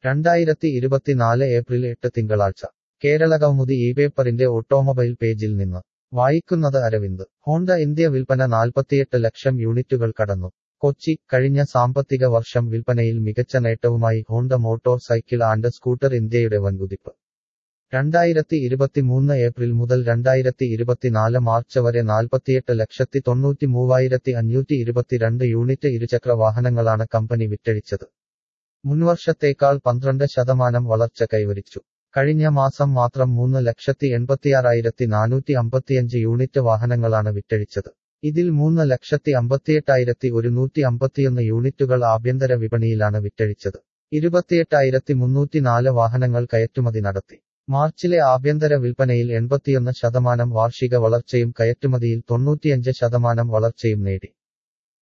രണ്ടായിരത്തി ഇരുപത്തിനാല് ഏപ്രിൽ എട്ട് തിങ്കളാഴ്ച കേരളകൗമുദി ഈ പേപ്പറിന്റെ ഓട്ടോമൊബൈൽ പേജിൽ നിന്ന് വായിക്കുന്നത് അരവിന്ദ് ഹോണ്ട ഇന്ത്യ വിൽപ്പന നാൽപ്പത്തിയെട്ട് ലക്ഷം യൂണിറ്റുകൾ കടന്നു കൊച്ചി കഴിഞ്ഞ സാമ്പത്തിക വർഷം വിൽപ്പനയിൽ മികച്ച നേട്ടവുമായി Honda motorcycle and scooter ഇന്ത്യയുടെ വൻകുതിപ്പ് രണ്ടായിരത്തി ഇരുപത്തിമൂന്ന് ഏപ്രിൽ മുതൽ രണ്ടായിരത്തി ഇരുപത്തിനാല് മാർച്ച് വരെ നാൽപ്പത്തിയെട്ട് ലക്ഷത്തി തൊണ്ണൂറ്റി മൂവായിരത്തി അഞ്ഞൂറ്റി ഇരുപത്തിരണ്ട് യൂണിറ്റ് ഇരുചക്ര വാഹനങ്ങളാണ് കമ്പനി വിറ്റഴിച്ചത് മുൻവർഷത്തേക്കാൾ പന്ത്രണ്ട് ശതമാനം വളർച്ച കൈവരിച്ചു കഴിഞ്ഞ മാസം മാത്രം മൂന്ന് ലക്ഷത്തി എൺപത്തിയാറായിരത്തി നാനൂറ്റി അമ്പത്തിയഞ്ച് യൂണിറ്റ് വാഹനങ്ങളാണ് വിറ്റഴിച്ചത് ഇതിൽ മൂന്ന് ലക്ഷത്തി അമ്പത്തിയെട്ടായിരത്തി ഒരുന്നൂറ്റി അമ്പത്തിയൊന്ന് യൂണിറ്റുകൾ ആഭ്യന്തര വിപണിയിലാണ് വിറ്റഴിച്ചത് ഇരുപത്തിയെട്ടായിരത്തി മുന്നൂറ്റിനാല് വാഹനങ്ങൾ കയറ്റുമതി നടത്തി മാർച്ചിലെ ആഭ്യന്തര വിൽപ്പനയിൽ എൺപത്തിയൊന്ന് ശതമാനം വാർഷിക വളർച്ചയും കയറ്റുമതിയിൽ തൊണ്ണൂറ്റിയഞ്ച് ശതമാനം വളർച്ചയും നേടി